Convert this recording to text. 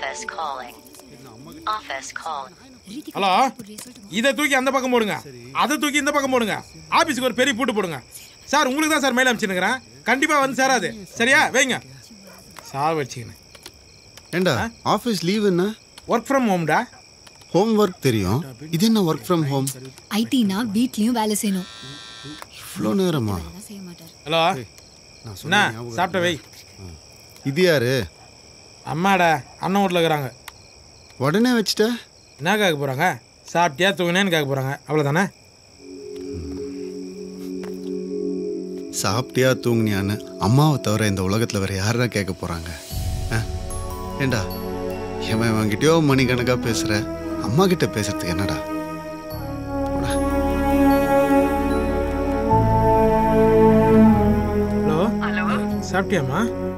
Office calling. Office calling. Hello இதை தூக்கி அந்த பக்கம் போடுங்க அதை தூக்கி இந்த பக்கம் போடுங்க ஆபீஸ்க்கு ஒரு பெரிய பூட்டு போடுங்க சார் உங்களுக்கு தான் சார் மெயில் அனுப்பிச்சுனுங்கிறேன் கண்டிப்பா வந்து சேராது சரியா வைங்க சார் வச்சுக்கினேன் ஏண்டா ஆஃபீஸ் லீவ் என்ன ஒர்க் ஃப்ரம் ஹோம்டா ஹோம் ஒர்க் தெரியும் இது என்ன ஒர்க் ஃப்ரம் ஹோம் ஐடினா வீட்லயும் வேலை செய்யணும் இவ்வளோ நேரமா அதெல்லாம் செய்ய மாட்டார் ஹலோ நான் என்ன சொன்ன ஞாபகம் சாப்பிட்ட வை இது யாரு அம்மாடா அண்ணன் வீட்டில் இருக்கிறாங்க உடனே வச்சுட்ட என்ன கேட்க போகிறாங்க சாப்பிட்டியா தூங்கினேன்னு கேட்க போகிறாங்க அவ்வளோதானே சாப்பிட்டியா தூங்குனியான்னு அம்மாவை தவிர இந்த உலகத்தில் வேற யாரா கேட்க போறாங்க ஆ? ஏண்டா எவன் இவன்கிட்டயோ மணிக்கணக்கா பேசுற அம்மா கிட்ட பேசுறதுக்கு என்னடா போடா. Hello hello சாப்பிட்டியாம்மா